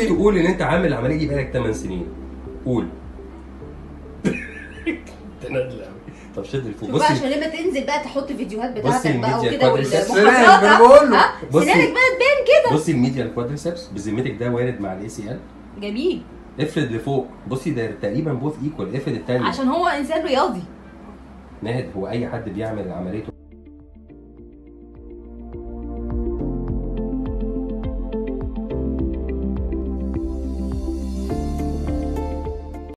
نطي قول ان انت عامل العمليه دي بقالك 8 سنين قول تنادل قوي طب شد لفوق شوف بقى بصي عشان لما تنزل بقى تحط فيديوهات بصي بتاعتك بقى الميديا وكده كوادريسبس. والمحاضرات أنا بقول له. ها بصي. سنانك بقى تبان كده بصي الميديا الكوادريسبس بذمتك ده وارد مع الاي سي ال جميل افرد لفوق بصي ده تقريبا بوث ايكوال افرد الثانيه عشان هو انسان رياضي ناهد هو اي حد بيعمل عمليه